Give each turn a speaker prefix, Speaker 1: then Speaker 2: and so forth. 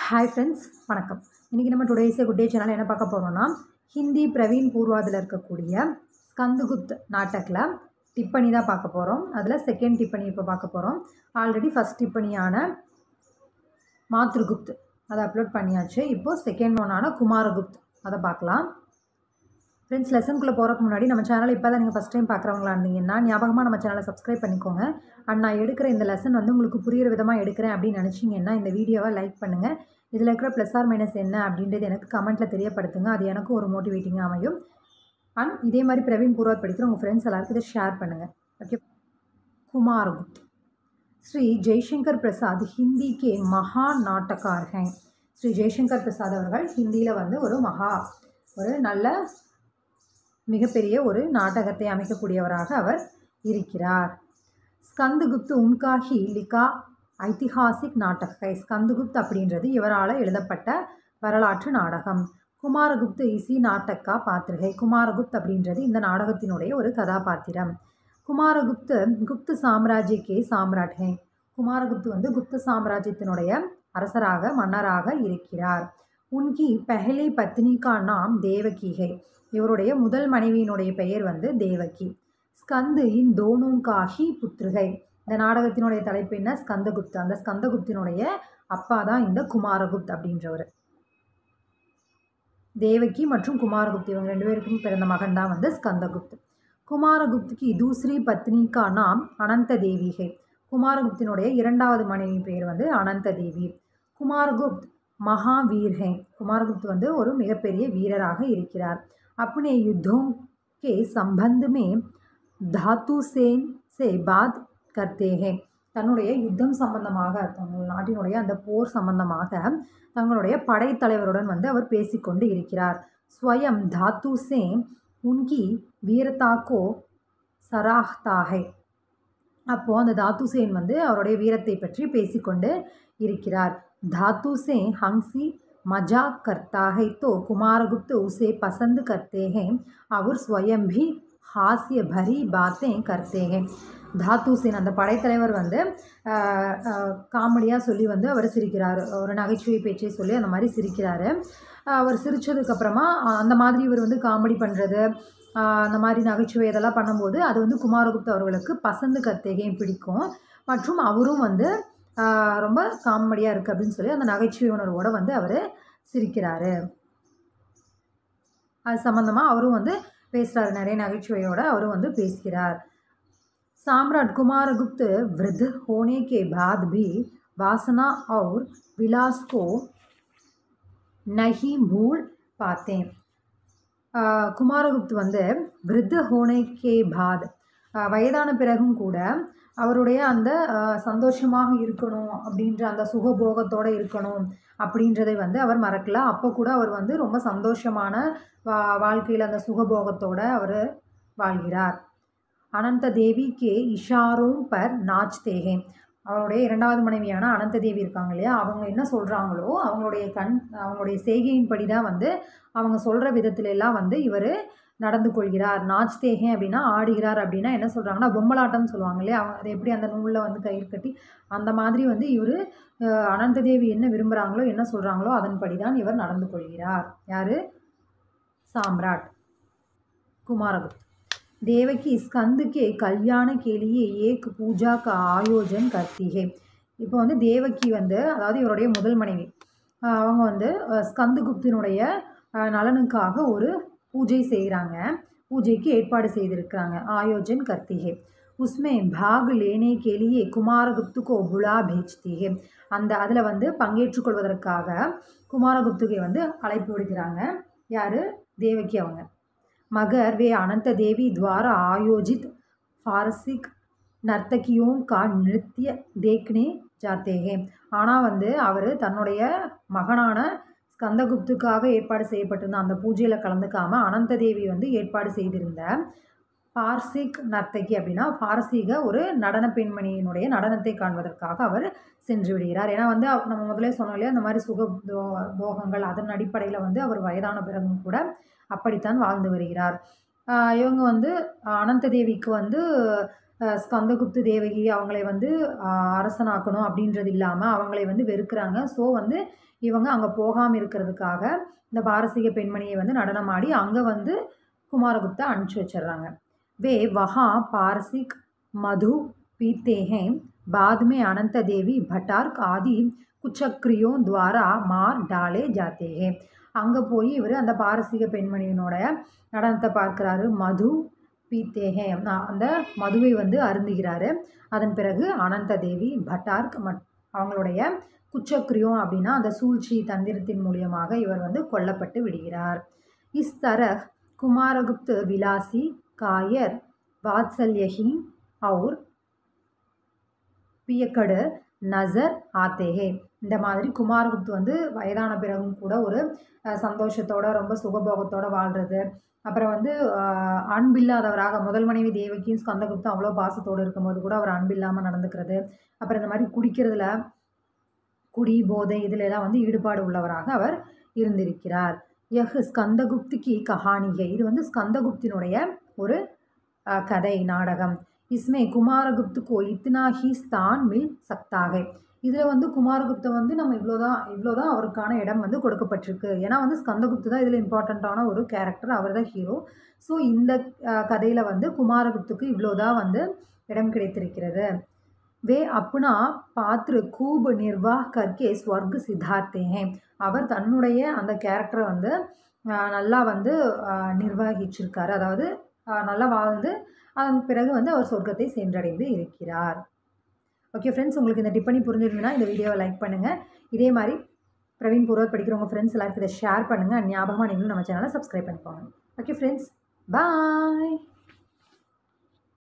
Speaker 1: hi friends வணக்கம் இன்றைக்கி நம்ம டுடேஸே குட் டே சேனல் என்ன பார்க்க போகிறோம்னா ஹிந்தி பிரவீன் பூர்வாதில் இருக்கக்கூடிய ஸ்கந்துகுப்த் நாட்டக்கில் டிப்பனி தான் பார்க்க போகிறோம் அதில் செகண்ட் டிப்பனி இப்போ பார்க்க போகிறோம் ஆல்ரெடி ஃபஸ்ட் டிப்பனியான மாத்ருகுப்த் அதை அப்லோட் பண்ணியாச்சு இப்போது செகண்ட் ஒன்னான குமாரகுப்த் அதை பார்க்கலாம் ஃப்ரெண்ட்ஸ் லெசனுக்குள்ளே போகிறதுக்கு முன்னாடி நம்ம சேனலை இப்போ தான் நீங்கள் ஃபஸ்ட் டைம் பார்க்குறவங்களா இருந்தீங்கன்னா ஞாபகமாக நம்ம சேனலை சப்ஸ்கிரைப் பண்ணிக்கோங்க அண்ட் நான் எடுக்கிற இந்த லெசன் வந்து உங்களுக்கு புரியிற விதமாக எடுக்கிறேன் அப்படின்னு நினச்சிங்கன்னா இந்த வீடியோவை லைக் பண்ணுங்கள் இதில் இருக்கிற ப்ளஸ் ஆர் மைனஸ் என்ன அப்படின்றது எனக்கு கமெண்ட்டில் தெரியப்படுத்துங்க அது எனக்கும் ஒரு மோட்டிவேட்டிங்காக அமையும் அண்ட் இதே மாதிரி பிரவீன் பூர்வாத் படிக்கிற உங்கள் ஃப்ரெண்ட்ஸ் எல்லாருக்கும் இதை ஷேர் பண்ணுங்கள் ஓகே குமாரகுப்த் ஸ்ரீ ஜெய்சங்கர் பிரசாத் ஹிந்தி கே மகா நாட்டக்கார் ஹேங் ஸ்ரீ ஜெய்சங்கர் பிரசாத் அவர்கள் ஹிந்தியில் வந்து ஒரு மகா ஒரு நல்ல மிகப்பெரிய ஒரு நாடகத்தை அமைக்கக்கூடியவராக அவர் இருக்கிறார் ஸ்கந்துகுப்த் உன்காஹி லிகா ஐதிஹாசிக் நாடகை ஸ்கந்துகுப்த் அப்படின்றது இவரால் எழுதப்பட்ட வரலாற்று நாடகம் குமாரகுப்த் இசி நாட்டக்கா பாத்திரிகை குமாரகுப்த் அப்படின்றது இந்த நாடகத்தினுடைய ஒரு கதாபாத்திரம் குமாரகுப்த் குப்த சாம்ராஜ்ய கே சாம்ராட் ஹே குமாரகுப்த் வந்து குப்த சாம்ராஜ்யத்தினுடைய அரசராக மன்னராக இருக்கிறார் உன்கி பெஹலி பத்னி கா நாம் தேவகி ஹே இவருடைய முதல் மனைவியினுடைய பெயர் வந்து தேவகி ஸ்கந்து இன் தோனுங்காஹி புத்ருகை இந்த நாடகத்தினுடைய தலைப்பு என்ன ஸ்கந்தகுப்த் அந்த ஸ்கந்தகுப்தினுடைய அப்பா தான் இந்த குமாரகுப்த் அப்படின்றவர் தேவகி மற்றும் குமாரகுப்த் இவங்க ரெண்டு பேருக்கும் பிறந்த மகன் தான் வந்து ஸ்கந்தகுப்த் குமாரகுப்துக்கு தூஸ்ரி பத்னி கா நாம் அனந்த தேவிகை குமாரகுப்தினுடைய இரண்டாவது மனைவி பேர் வந்து அனந்த தேவி குமாரகுப்த் மகாவீர்ஹை குமாரகுப்த் வந்து ஒரு மிகப்பெரிய வீரராக இருக்கிறார் अपने युद्धों के संबंध में धातु सेन से बात करते हैं தன்னுடைய யுத்தம் சம்பந்தமாக தங்கள் நாட்டினுடைய அந்த போர் சம்பந்தமாக தங்களுடைய படைத்தலைவருடன் வந்து அவர் பேசிக்கொண்டு இருக்கிறார் ஸ்வயம் தாத்து சேன் உன்கி வீரதாக்கோ சராஹ்தாகை அப்போது அந்த தாத்து சேன் வந்து அவருடைய வீரத்தை பற்றி பேசிக்கொண்டு இருக்கிறார் தாத்து சேன் ஹங்சி मजाक करता है तो कुमारगुप्त उसे पसंद करते हैं और स्वयं भी हास्य भरी बातें करते हैं தாத்து சேன் அந்த படைத்தலைவர் வந்து காமெடியாக சொல்லி வந்து அவர் சிரிக்கிறார் ஒரு நகைச்சுவை பேச்சை சொல்லி அந்த மாதிரி சிரிக்கிறாரு அவர் சிரித்ததுக்கப்புறமா அந்த மாதிரி இவர் வந்து காமெடி பண்ணுறது அந்த மாதிரி நகைச்சுவை இதெல்லாம் பண்ணும்போது அது வந்து குமாரகுப்த் அவர்களுக்கு பசந்து கத்தேகையும் பிடிக்கும் மற்றும் அவரும் வந்து ரொம்ப காமெடியாக இருக்குது அப்படின்னு சொல்லி அந்த நகைச்சுவை உணர்வோடு வந்து அவர் சிரிக்கிறாரு அது சம்மந்தமாக அவரும் வந்து பேசுகிறாரு நிறைய நகைச்சுவையோடு அவரும் வந்து பேசுகிறார் साम्राट कुमारगुप्त वृद्ध होने के बाद भी वासना और विलास को नहीं भूल पाते குமாரகுப்த் வந்து விருத்த ஹோனைக்கே பாத் வயதான பிறகும் கூட அவருடைய அந்த சந்தோஷமாக இருக்கணும் அப்படின்ற அந்த சுகபோகத்தோடு இருக்கணும் அப்படின்றதை வந்து அவர் மறக்கல அப்போ கூட அவர் வந்து ரொம்ப சந்தோஷமான வா வாழ்க்கையில் அந்த சுகபோகத்தோடு அவர் வாழ்கிறார் அனந்த தேவிக்கு இஷாரும் பர் நாச் தேகே அவருடைய இரண்டாவது மனைவியான அனந்த தேவி இருக்காங்க இல்லையா அவங்க என்ன சொல்கிறாங்களோ அவங்களுடைய கண் அவங்களுடைய செய்கையின்படி தான் வந்து அவங்க சொல்கிற விதத்துல எல்லாம் வந்து இவர் நடந்து கொள்கிறார் நாச் தேகே அப்படின்னா ஆடுகிறார் அப்படின்னா என்ன சொல்கிறாங்கன்னா பொம்மலாட்டம்னு சொல்லுவாங்க இல்லையா அவங்க அதை எப்படி அந்த நூலில் வந்து கயிறு கட்டி அந்த மாதிரி வந்து இவர் அனந்த தேவி என்ன விரும்புகிறாங்களோ என்ன சொல்கிறாங்களோ அதன்படி தான் இவர் நடந்து கொள்கிறார் யார் சாம்ராட் குமாரகுப்த் देवकी स्कंद के कल्याण के लिए एक पूजा का आयोजन करती है இப்போ வந்து தேவகி வந்து அதாவது இவருடைய முதல் மனைவி அவங்க வந்து ஸ்கந்துகுப்தினுடைய நலனுக்காக ஒரு பூஜை செய்கிறாங்க பூஜைக்கு ஏற்பாடு செய்திருக்கிறாங்க ஆயோஜன் கர்த்திகே உஸ்மே பாக் லேனே கேலியே குமாரகுப்துக்கோ புலா பேச்திகே அந்த அதில் வந்து பங்கேற்றுக்கொள்வதற்காக குமாரகுப்துகை வந்து அழைப்பு விடுக்கிறாங்க யார் தேவகி அவங்க मगर वे अनंत देवी द्वारा आयोजित फारसिक நர்த்தகியும் கா நிருத்திய தேக்னே ஜாத்தேகே ஆனால் வந்து அவர் தன்னுடைய மகனான ஸ்கந்தகுப்துக்காக ஏற்பாடு செய்யப்பட்டிருந்த அந்த பூஜையில் கலந்துக்காமல் அனந்த தேவி வந்து ஏற்பாடு செய்திருந்த பார்சிக் நர்த்தகி அப்படின்னா பாரசீக ஒரு நடன பெண்மணியினுடைய நடனத்தை காண்பதற்காக அவர் சென்று விடுகிறார் ஏன்னா வந்து நம்ம முதலே சொன்னோம் இல்லையா அந்த மாதிரி சுக போகங்கள் அதன் அடிப்படையில் வந்து அவர் வயதான பிறகும் கூட அப்படித்தான் வாழ்ந்து வருகிறார் இவங்க வந்து அனந்த தேவிக்கு வந்து அஹ், ஸ்கந்தகுப்து தேவகி அவங்களை வந்து அஹ், அரசனாக்கணும் அப்படின்றது இல்லாமல் அவங்களை வந்து வெறுக்கிறாங்க ஸோ வந்து இவங்க அங்கே போகாமல் இருக்கிறதுக்காக இந்த பாரசீக பெண்மணியை வந்து நடனமாடி அங்கே வந்து குமாரகுப்தா அனுப்பிச்சி வச்சிடுறாங்க वे वहाँ पारसिक मधु पीते हैं बाद में अनंत देवी भटार्क आदि कुचक्रियों द्वारा मार डाले जाते हैं அங்கே போய் இவர் அந்த பாரசீக பெண்மணியினோட நடனத்தை பார்க்குறாரு மது பீத்தேஹே அந்த மதுவை வந்து அருந்துகிறாரு அதன் பிறகு அனந்த தேவி பட்டார்க் மட் அவங்களுடைய குச்சக்ரியம் அப்படின்னா அந்த சூழ்ச்சி தந்திரத்தின் மூலியமாக இவர் வந்து கொல்லப்பட்டு விடுகிறார் இஸ் தரஹ் कुमारगुप्त विलासी कायर वात्सल्यहीन और பியக்கடு நசர் ஆத்தேஹே இந்த மாதிரி குமாரகுப்த் வந்து வயதான பிறகும் கூட ஒரு அஹ், சந்தோஷத்தோட ரொம்ப சுகபோகத்தோட வாழ்கிறது அப்புறம் வந்து அஹ், அன்பில்லாதவராக முதல் மனைவி தேவகியும் ஸ்கந்தகுப்தும் அவ்வளோ பாசத்தோடு இருக்கும்போது கூட அவர் அன்பில்லாமல் நடந்துக்கிறது அப்புறம் இந்த மாதிரி குடிக்கிறதுல குடி போதை இதில் எல்லாம் வந்து ஈடுபாடு உள்ளவராக அவர் இருந்திருக்கிறார் யஹ் ஸ்கந்தகுப்து கி கஹானிகை இது வந்து ஸ்கந்தகுப்தினுடைய ஒரு அஹ், கதை நாடகம் இஸ்மே குமாரகுப்து கோ இத்னா ஹி ஸ்தான் மில் சக்தாக இதில் வந்து குமாரகுப்தை வந்து நம்ம இவ்வளோதான் இவ்வளோதான் அவருக்கான இடம் வந்து கொடுக்கப்பட்டிருக்கு ஏன்னா வந்து ஸ்கந்தகுப்து தான் இதில் இம்பார்ட்டண்ட்டான ஒரு கேரக்டர் அவர் தான் ஹீரோ ஸோ இந்த கதையில் வந்து குமாரகுப்துக்கு இவ்வளோதான் வந்து இடம் கிடைத்திருக்கிறது वे अपना पात्र खूब निर्वाह करके स्वर्ग सिधारते हैं அவர் தன்னுடைய அந்த கேரக்டரை வந்து ஆஹ், நல்லா வந்து ஆஹ், நிர்வகிச்சிருக்காரு அதாவது ஆஹ், நல்லா வாழ்ந்து அதன் பிறகு வந்து அவர் சொர்க்கத்தை சென்றடைந்து இருக்கிறார் ஓகே ஃப்ரெண்ட்ஸ் உங்களுக்கு இந்த டிப்பனி புரிஞ்சிருந்ததுன்னா இந்த வீடியோவை லைக் பண்ணுங்கள் இதே மாதிரி பிரவீன் பூர்வத் படிக்கிற உங்கள் ஃப்ரெண்ட்ஸ் எல்லாருக்கும் இதை ஷேர் பண்ணுங்கள் ஞாபகமாக நீங்களும் நம்ம சேனலை சப்ஸ்கிரைப் பண்ணிக்கோங்க ஓகே ஃப்ரெண்ட்ஸ் பாய்